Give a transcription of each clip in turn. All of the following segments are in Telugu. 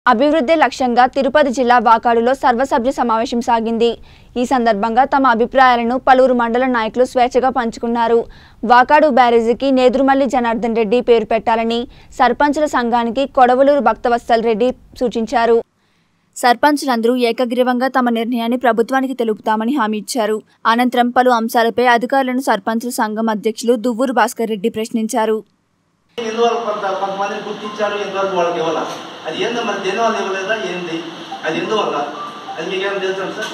అభివృద్ధి లక్ష్యంగా తిరుపతి జిల్లా వాకాడులో సర్వసభ్య సమావేశం సాగింది ఈ సందర్భంగా తమ అభిప్రాయాలను పలువురు మండల నాయకులు స్వేచ్ఛగా పంచుకున్నారు వాకాడు బ్యారేజీకి నేదురుమల్లి జనార్దన్ రెడ్డి పేరు పెట్టాలని సర్పంచుల సంఘానికి కొడవలూరు భక్తవత్సల్ రెడ్డి సూచించారు సర్పంచులందరూ ఏకగ్రీవంగా తమ నిర్ణయాన్ని ప్రభుత్వానికి తెలుపుతామని హామీ ఇచ్చారు అనంతరం పలు అంశాలపై అధికారులను సర్పంచుల సంఘం అధ్యక్షులు దువ్వూరు భాస్కర్ రెడ్డి ప్రశ్నించారు ఎందువల్ల కొంత కొంతమందిని గుర్తించారు ఎందువరకు వాళ్ళకి ఇవ్వాల అది ఏందో మరి దేని వల్ల ఇవ్వలేదా ఏంది అది ఎందువల్ల అది మీకేమైనా తెలుసా సార్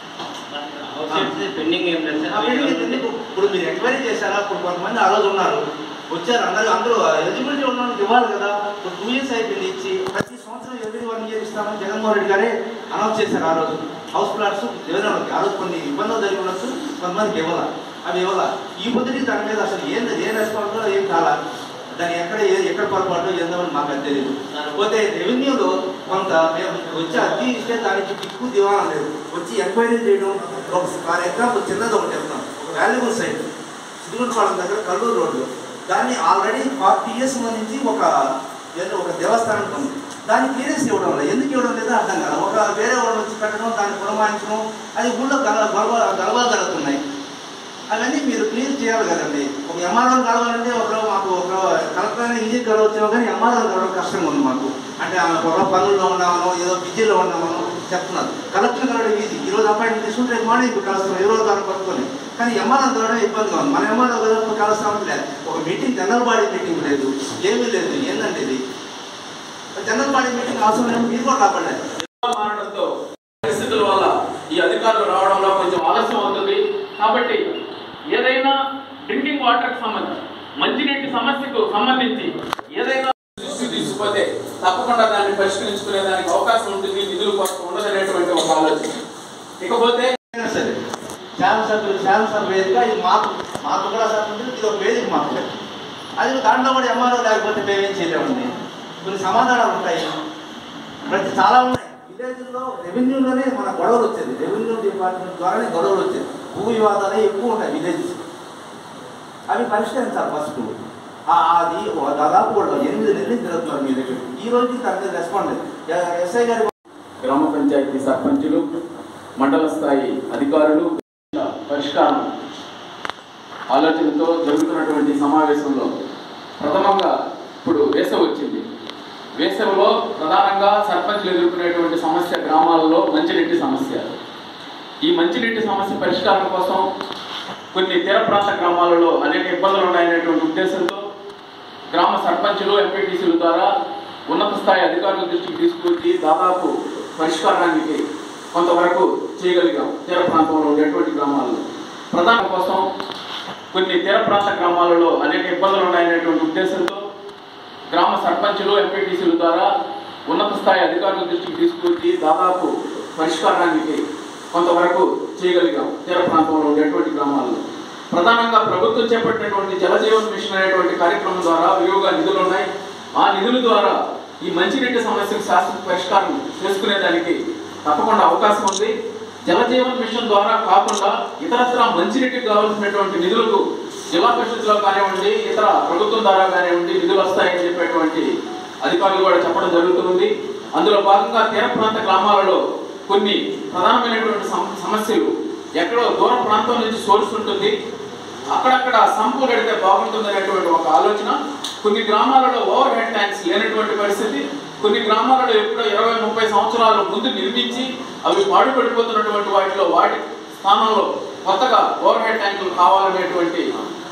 పెండింగ్ ఏం లేదు ఆ పెళ్లికి సార్ ఎందుకు? ఇప్పుడు మీరు ఎంక్వైరీ చేశారా ఇప్పుడు కొంతమంది ఆ రోజు ఉన్నారు వచ్చారు అందరూ అందరూ ఎలిజిబిలిటీ ఉన్న వాళ్ళకి ఇవ్వాలి కదా ఇప్పుడు టూ ఇయర్స్ అయిపోయింది ఇచ్చి ప్రతి సంవత్సరం ఎవ్రీ వన్ ఇయర్ ఇస్తామని జగన్మోహన్ రెడ్డి గారే అనౌన్స్ చేశారు ఆ రోజు హౌస్ ప్లాట్స్ ఏదైనా వాళ్ళకి ఆ రోజు కొన్ని ఇబ్బందులు జరిగి ఉండొచ్చు కొంతమందికి ఇవ్వాల అవి ఇవ్వాల ఈ పొద్దుకి దాని మీద అసలు ఏం ఏ రెస్పాన్స్ ఏం కాలా దాని ఎక్కడ ఏ- ఎక్కడ పొరపాటు ఏందని మాకు అది తెలియదు పోతే రెవెన్యూలో కొంత మేము వచ్చి అద్దె ఇస్తే దానికి టిక్కు దివాణం లేదు వచ్చి ఎంక్వైరీ చేయడం ఒక ఫర్ ఎగ్జాంపుల్ చిన్నది ఒకటి చెప్తాం ఒక వాల్యుబుల్ సైట్ సిద్దిగుంటపాలెం దగ్గర కల్లూరు రోడ్డు దాన్ని ఆల్రెడీ ఫార్టీ ఇయర్స్ నుంచి ఒక ఏదో ఒక దేవస్థానం ఉంది దాన్ని క్లియరెన్స్ ఇవ్వడం లేదు ఎందుకు ఇవ్వడం లేదో అర్థం కాదు ఒక వేరే వాళ్ళు వచ్చి పెట్టడం దాన్ని పురమాయించడం అది ఊళ్ళో గల గొడవ గొడవలు జరుగుతున్నాయి అవన్నీ మీరు క్లియర్ చేయాలి కదండి ఒక ఎంఆర్ఓ కలవాలంటే ఒకరు మాకు ఒక కలెక్టర్ అయినా ఈజీ కలవచ్చు కానీ ఎంఆర్ఓ కలవడం కష్టంగా ఉంది మాకు అంటే ఆమె ఒక పనుల్లో ఉన్నామనో ఏదో బిజీలో ఉన్నామనో చెప్తున్నారు కలెక్టర్ కలవడం ఈజీ ఈ రోజు అపాయింట్మెంట్ తీసుకుంటే రేపు మార్నింగ్ ఇప్పుడు కలుస్తున్నాం ఈ రోజు దాన్ని పట్టుకొని కానీ ఎంఆర్ఓ కలవడం ఇబ్బందిగా ఉంది మన ఎంఆర్ఓ కలవడం కలుస్తాం లేదు ఒక మీటింగ్ జనరల్ బాడీ మీటింగ్ లేదు ఏమీ లేదు ఏందంటే ఇది జనరల్ బాడీ మీటింగ్ అవసరం లేదు మీరు కూడా రాబడ్డారు మారడంతో పరిస్థితుల వల్ల ఈ అధికారులు రావడంలో కొంచెం ఆలస్యం అవుతుంది కాబట్టి ఏదైనా డ్రింకింగ్ వాటర్ సంబంధించి మంచినీటి సమస్యకు సంబంధించి ఏదైనా దృష్టి తీసుకుపోతే తప్పకుండా దాన్ని పరిష్కరించుకునే దానికి అవకాశం ఉంటుంది నిధులు కొరత ఉండదనేటువంటి ఒక ఆలోచన ఇకపోతే అయినా సరే శాసన సభ్యులు శాసనసభ వేదిక ఇది మాకు మాకు కూడా సభ్యులు ఇది ఒక వేదిక మాకు అది దాంట్లో కూడా ఎంఆర్ఓ లేకపోతే మేమేం చేయలేమండి కొన్ని సమాధానాలు ఉంటాయి ప్రతి చాలా ఉన్నాయి విలేజ్లో రెవెన్యూలోనే మన గొడవలు వచ్చేది రెవెన్యూ డిపార్ట్మెంట్ ద్వారానే గొడవలు వచ్చేది భూ వివాదాలే ఎక్కువ ఉంటాయి విలేజెస్ అవి పరిష్కరించాలి ఫస్ట్ అది ఓ దాదాపు కూడా ఎనిమిది నెలలు జరుగుతున్నారు మీ దగ్గర ఈ రోజుకి దాని మీద రెస్పాండ్ లేదు ఎస్ఐ గారి గ్రామ పంచాయతీ సర్పంచులు మండల స్థాయి అధికారులు పరిష్కారం ఆలోచనతో జరుగుతున్నటువంటి సమావేశంలో ప్రథమంగా ఇప్పుడు వేసవి వచ్చింది వేసవిలో ప్రధానంగా సర్పంచ్లు ఎదుర్కొనేటువంటి సమస్య గ్రామాలలో మంచినీటి సమస్య ఈ మంచినీటి సమస్య పరిష్కారం కోసం కొన్ని తీర ప్రాంత గ్రామాలలో అనేక ఇబ్బందులు ఉన్నాయనేటువంటి ఉద్దేశంతో గ్రామ సర్పంచులు ఎంపీటీసీల ద్వారా ఉన్నత స్థాయి అధికారుల దృష్టికి తీసుకొచ్చి దాదాపు పరిష్కారానికి కొంతవరకు చేయగలిగాం తీర ప్రాంతంలో ఉండేటువంటి గ్రామాల్లో ప్రధాన కోసం కొన్ని తీర ప్రాంత గ్రామాలలో అనేక ఇబ్బందులు ఉన్నాయనేటువంటి ఉద్దేశంతో గ్రామ సర్పంచులు ఎంపీటీసీల ద్వారా ఉన్నత స్థాయి అధికారుల దృష్టికి తీసుకొచ్చి దాదాపు పరిష్కారానికి కొంతవరకు చేయగలిగాం తీర ప్రాంతంలో ఉండేటువంటి గ్రామాల్లో ప్రధానంగా ప్రభుత్వం చేపట్టినటువంటి జలజీవన్ మిషన్ అనేటువంటి కార్యక్రమం ద్వారా విలువగా నిధులు ఉన్నాయి ఆ నిధుల ద్వారా ఈ మంచినీటి సమస్యకు శాశ్వత పరిష్కారం చేసుకునేదానికి తప్పకుండా అవకాశం ఉంది జలజీవన్ మిషన్ ద్వారా కాకుండా ఇతరత్ర మంచినీటికి కావాల్సినటువంటి నిధులకు జిల్లా పరిషత్లో కానివ్వండి ఇతర ప్రభుత్వం ద్వారా కానివ్వండి నిధులు వస్తాయని చెప్పేటువంటి అధికారులు కూడా చెప్పడం జరుగుతుంది అందులో భాగంగా తీర ప్రాంత గ్రామాలలో కొన్ని ప్రధానమైనటువంటి సమ- సమస్యలు ఎక్కడో దూర ప్రాంతం నుంచి సోర్స్ ఉంటుంది అక్కడక్కడ సంపు కడితే బాగుంటుందనేటువంటి ఒక ఆలోచన కొన్ని గ్రామాలలో ఓవర్ హెడ్ ట్యాంక్స్ లేనటువంటి పరిస్థితి కొన్ని గ్రామాలలో ఎప్పుడో ఇరవై ముప్పై సంవత్సరాల ముందు నిర్మించి అవి పాడుపడిపోతున్నటువంటి వాటిలో వాటి స్థానంలో కొత్తగా ఓవర్ హెడ్ ట్యాంకులు కావాలనేటువంటి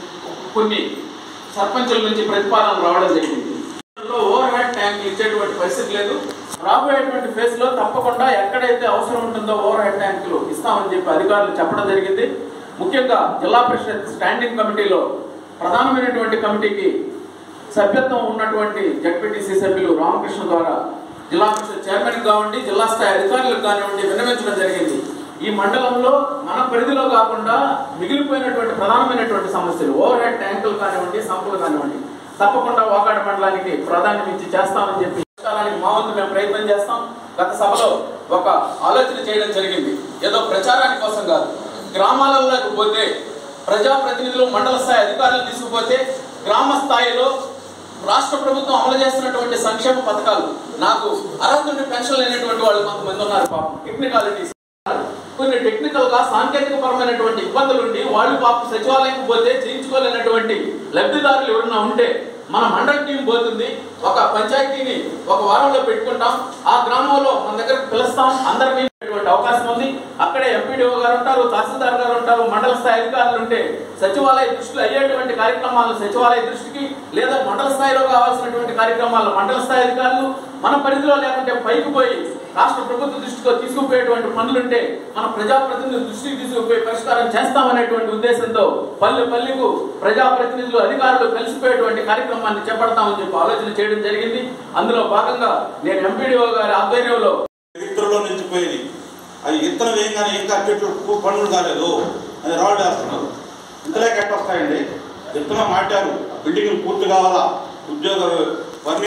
కొన్ని సర్పంచుల నుంచి ప్రతిపాదనలు రావడం జరిగింది ఓవర్ హెడ్ ట్యాంక్ ఇచ్చేటువంటి పరిస్థితి లేదు రాబోయేటువంటి ఫేజ్ లో తప్పకుండా ఎక్కడైతే అవసరం ఉంటుందో ఓవర్ హెడ్ ట్యాంకులు ఇస్తామని చెప్పి అధికారులు చెప్పడం జరిగింది ముఖ్యంగా జిల్లా పరిషత్ స్టాండింగ్ కమిటీలో ప్రధానమైనటువంటి కమిటీకి సభ్యత్వం ఉన్నటువంటి జడ్పీటీసీ సభ్యులు రామకృష్ణ ద్వారా జిల్లా పరిషత్ చైర్మన్ కావండి జిల్లా స్థాయి అధికారులకు కానివ్వండి విన్నవించడం జరిగింది ఈ మండలంలో మన పరిధిలో కాకుండా మిగిలిపోయినటువంటి ప్రధానమైనటువంటి సమస్యలు ఓవర్ హెడ్ ట్యాంకులు కానివ్వండి సంపులు కానివ్వండి తప్పకుండా వాకాడ మండలానికి ప్రాధాన్యం ఇచ్చి చేస్తామని చెప్పి పరిష్కారానికి మా వంతు మేము ప్రయత్నం చేస్తాం గత సభలో ఒక ఆలోచన చేయడం జరిగింది ఏదో ప్రచారానికి కోసం కాదు గ్రామాలలోకి పోతే ప్రజాప్రతినిధులు మండల స్థాయి అధికారులు తీసుకుపోతే గ్రామ స్థాయిలో రాష్ట్ర ప్రభుత్వం అమలు చేస్తున్నటువంటి సంక్షేమ పథకాలు నాకు అర్హత ఉండి పెన్షన్ లేనటువంటి వాళ్ళు కొంతమంది ఉన్నారు పాపం టెక్నికాలిటీస్ కొన్ని టెక్నికల్ గా సాంకేతిక పరమైనటువంటి ఇబ్బందులు ఉండి వాళ్ళు పాపం సచివాలయం పోతే చేయించుకోలేనటువంటి లబ్ధిదారులు ఎవరైనా ఉంటే మన మండల టీం పోతుంది ఒక పంచాయతీని ఒక వారంలో పెట్టుకుంటాం ఆ గ్రామంలో మన దగ్గర పిలుస్తాం అందరినీ పెట్టేటువంటి అవకాశం ఉంది అక్కడే ఎంపీడీఓ గారు ఉంటారు తహసీల్దార్ గారు ఉంటారు మండల స్థాయి అధికారులు ఉంటే సచివాలయ దృష్టిలో అయ్యేటువంటి కార్యక్రమాలను సచివాలయ దృష్టికి లేదా మండల స్థాయిలో కావాల్సినటువంటి కార్యక్రమాలను మండల స్థాయి అధికారులు మన పరిధిలో లేకుంటే పైకి పోయి రాష్ట్ర ప్రభుత్వ దృష్టిలో తీసుకుపోయేటువంటి పనులుంటే మన ప్రజాప్రతినిధుల దృష్టికి తీసుకుపోయి పరిష్కారం చేస్తామనేటువంటి ఉద్దేశంతో పల్లె పల్లెకు ప్రజాప్రతినిధులు అధికారులు కలిసిపోయేటువంటి కార్యక్రమాన్ని చేపడతామని చెప్పి ఆలోచన చేయడం జరిగింది అందులో భాగంగా నేను ఎంపీడీఓ గారి ఆధ్వర్యంలో చరిత్రలో నిలిచిపోయేది అది ఇత్తనం వేయంగానే ఇంకా చెట్లు పనులు కాలేదు అది రాళ్ళు వేస్తున్నారు ఇంతలే కట్టొస్తాయండి విత్తనం మాట్లారు బిల్డింగ్ పూర్తి కావాలా ఉద్యోగ